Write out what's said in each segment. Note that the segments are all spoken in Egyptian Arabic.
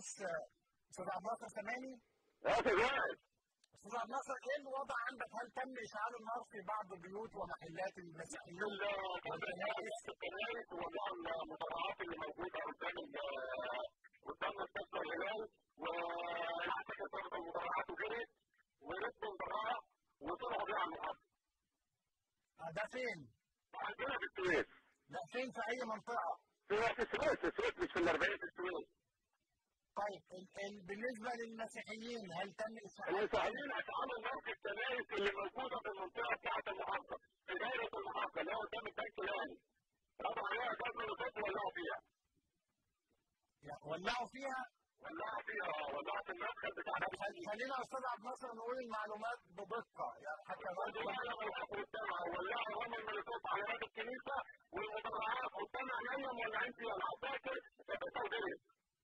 السويس استاذ عبد الناصر سامعني؟ اه تمام استاذ عبد الناصر ايه الوضع عندك؟ هل تم اشعال النار في بعض البيوت ومحلات المسيحيين؟ الكنائس الكنائس وبعض المزرعات اللي موجوده قدام قدام مستشفى الهلال والعساكر برضه المزرعات وجرت وركبوا براها وطلعوا بيها على المحطه. ده فين؟ عندنا في السويس. لا فين في اي منطقه؟ في في السويس في السويس مش في الاربعين في السويس. طيب بالنسبه للمسيحيين هل تم اشعال المسيحيين اشعلوا النار في الكنائس اللي موجوده في المنطقه بتاعه المحافظه في دايره المحافظه اللي هو قدام البنك الاهلي. رفعوا عليها جزء وزيت وولعوا فيها. ولعوا فيها؟ ولعوا فيها اه ولعوا في المدخل بتاع خلينا يا استاذ عبد الناصر نقول المعلومات بدقه يعني حتى ولعوا رمل مولوتوف على باب الكنيسه والمدرعات قدام عينيا مولعين فيها العساكر السعوديه.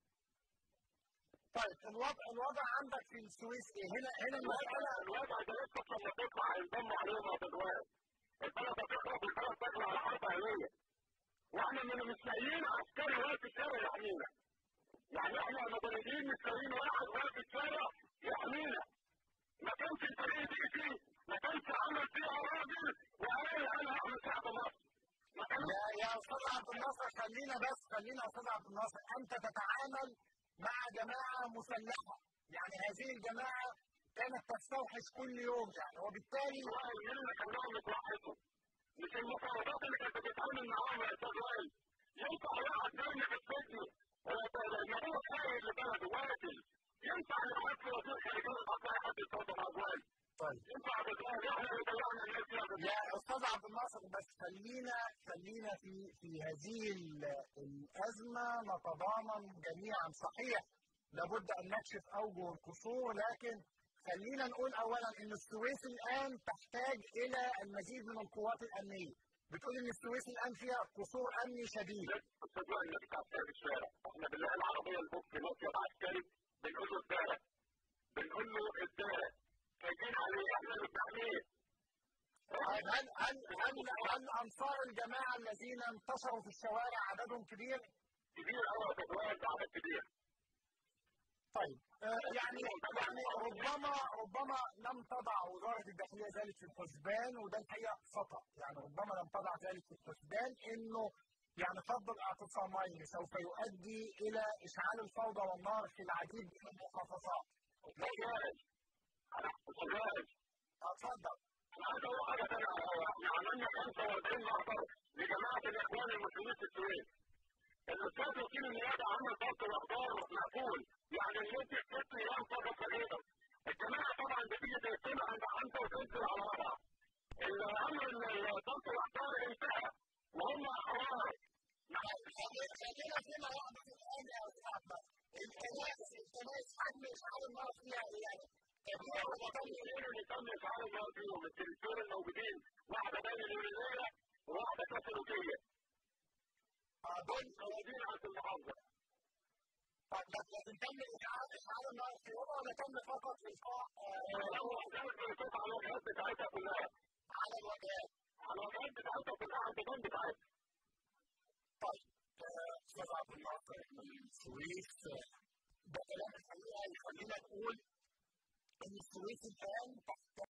طيب الوضع الوضع عندك في السويس ايه؟ هنا هنا المساله الوضع ده لسه لما تطلع ينضموا عليهم عدوان. البلد هتخرب والبلد تطلع على حرب اهليه. واحنا مش لاقيين عسكري واقف في الشارع يحمينا. يعني احنا مدنيين مش لاقيين واحد واقف في الشارع يحمينا. ما كانش الفريق دي فيه، ما كانش عمل فيها راجل وقال انا هعمل شعب مصر. يا يا استاذ عبد الناصر خلينا بس خلينا يا استاذ عبد الناصر انت تتعامل مع جماعه مسلحه يعني هذه الجماعه كانت تستوحش كل يوم يعني وبالتالي اللي خلاهم يتوحشوا مش المفاوضات اللي كانت بتتعامل معاهم يا استاذ وائل ينفع واحد زينا في السجن لما هو خايف لبلده واكل ينفع يحط وزير خارجيه يحط اي حد يتفاوض مع ابواب طيب ينفع بالله احنا اللي ضيعنا الناس يا استاذ عبد الناصر بس خلينا خلينا في في هذه الازمه نتضامن جميعا صحيح لابد ان نكشف اوجه القصور لكن خلينا نقول اولا ان السويس الان تحتاج الى المزيد من القوات الامنيه بتقول ان السويس الان فيها قصور امني شديد صدق الناس عسكري في الشارع احنا بالله العربيه البوك مصيف عسكري بنقول له الدارة بنقول له الدارة خايفين عليه احنا اللي بنحميه هل هل هل هل انصار الجماعه الذين انتشروا في الشوارع عددهم كبير؟ كبير قوي يا عدد كبير طيب يعني يعني ربما ربما لم تضع وزاره الداخليه ذلك في الحسبان وده الحقيقه خطا يعني ربما لم تضع ذلك في الحسبان انه يعني فض الاعتصامين سوف يؤدي الى اشعال الفوضى والنار في العديد من المحافظات. لا انا اتفضل. انا عايز اقول حاجه ثانيه على الهواء، احنا عملنا 45 محضر لجماعه الاخوان المسلمين في السويس. الاستاذ وكيل النيابه عمل ضبط الاخبار مقفول، يعني لمده ست ايام فقط تقريبا. الجماعه طبعا بتيجي تقسمها عند حمزه وتنزل على وضع. الامر ضبط الاخبار انتهى وهم احرار. خلينا فيما يحدث الان يا استاذ احمد. الكنائس الكنائس حجم اشعال النار فيها يعني كبير وتم اللي تم اشعال النار فيهم التلفزيون الموجودين واحده بين اليونانيه وواحده كاثوليكيه. دول موجودين عند المحافظه. طيب لكن تم اشعال اشعال النار في وضع ولا تم فقط القاء هو كانت بيصوت على الواجهات بتاعتها كلها. على الواجهات. على الواجهات بتاعتها كلها عند الجنب بتاعتها. طيب استاذ عبد الناصر السويس ده كلام الحقيقه يخلينا نقول ان السويس الان